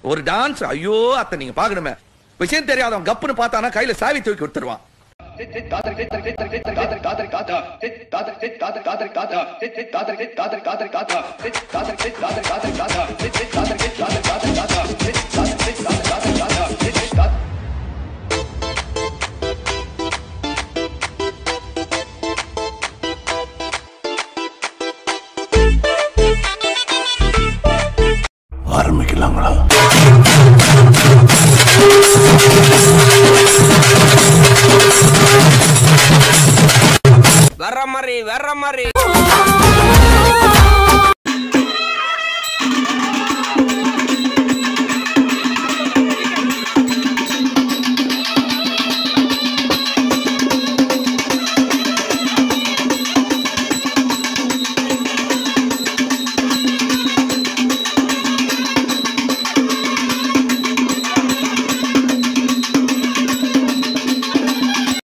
ஒரு டான்ஸ் ஐயோ அத்தை நீங்க பாக்கணுமே விஷயம் தெரியாதவன் கப்புன்னு பார்த்தானா கையில சாவி தூக்கி கொடுத்துருவான் ஆரம்பிக்கலாங்களா வர்ற மாதிரி வர்ற மாதிரி